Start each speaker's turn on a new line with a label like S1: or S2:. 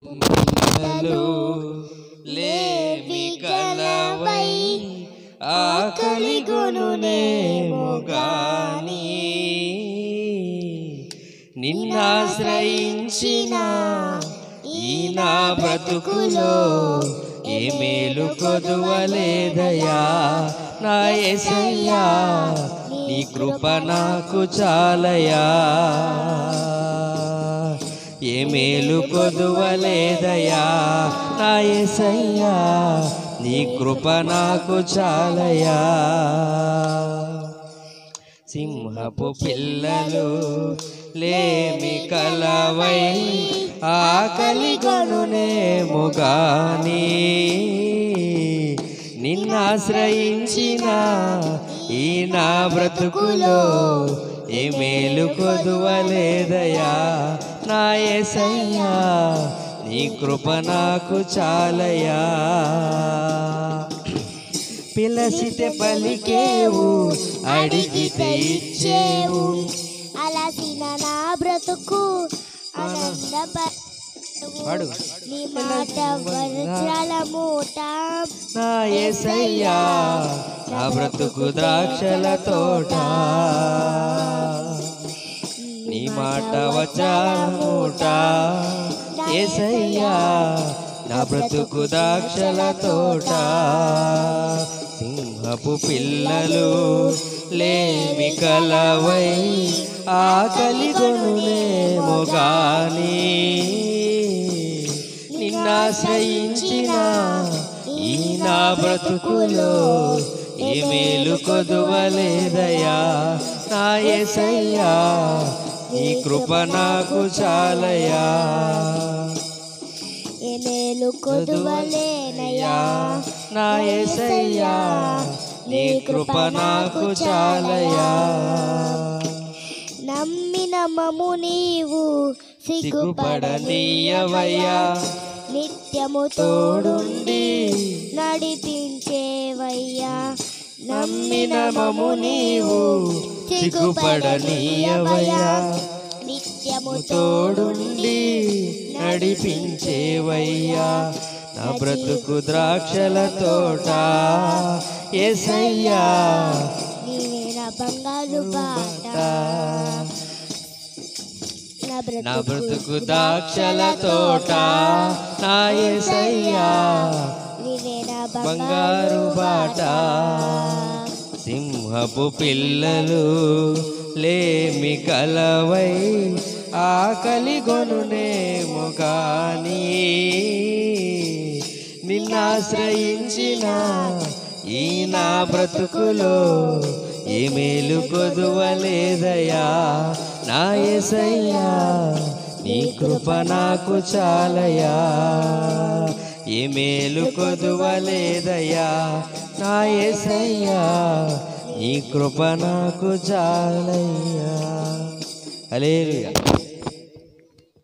S1: పిల్లలు లేమి కలవై ఆకలి గొనునేమో గాని నిన్నాశ్రయించిన ఈ నా బ్రతుకులో ఏ మేలు కొదువలేదయా నా ఎసయ్యా నీ కృప నాకు చాలయా ఏ మేలు కొదువలేదయా నా ఎసయ్యా నీ కృప నాకు చాలయా సింహపు పిల్లలు లేమి కలవై ఆకలి గనునేమో గాని నిన్నాశ్రయించిన ఈ నా బ్రతుకులో ఏ మేలు కొదువలేదయా నా ఎసయ్యా నీ కృప నాకు చాలయా పిలసితే పలికేవు అడిగితే ఇచ్చేవు
S2: అలసిన నా బ్రతుకు
S1: పాడు.
S2: ఆనందపడు నీ మాట వజ్రాల మూట
S1: నా ఏసయ్యా నా బ్రతుకు ద్రాక్షల తోట నీ మాట వచ్చామూట ఏసయ్యా నా బ్రతుకు ద్రాక్షల తోట సింహపు పిల్లలు లేమి కలవై ఆకలి కొనులేమో గాని నిన్నాశ్రయించిన ఈ నా బ్రతుకులో ఏ మేలు కొదువలేదయా నా ఎసయ్యా నీ కృప నాకు చాలయా
S2: ఏ మేలు కొదువలేనయ్యా
S1: నా ఎసయ్యా నీ కృప నాకు చాలయా
S2: నమ్మిన మము నీవు
S1: సిగ్గుపడనీయవయ్యా
S2: నిత్యము తోడుండి నడిపించేవయ్యా
S1: నమ్మిన మము నీవు సిగ్గుపడనీయవయ్యా
S2: నిత్యము
S1: తోడుండి నడిపించేవయ్యా నా బ్రతుకు ద్రాక్షల తోట ఎసయ్యా
S2: నీవే నా బంగారు బాట నా
S1: నా
S2: బ్రతుకు
S1: బ్రతుకు ద్రాక్షల తోట నా ఎసయ్యా
S2: నీవే నా
S1: బంగారు బాట సింహపు పిల్లలు లేమి కలవై ఆకలి గొనునేమో కానీ నిన్నాశ్రయించిన ఈ నా బ్రతుకులో ఏ మేలు కొదువలేదయా నా ఎసయ్యా నీ కృప నాకు చాలయా ఏ మేలు కొదువలేదయా నా ఎసయ్యా నీ కృప నాకు చాలయ్యా అలేలుయా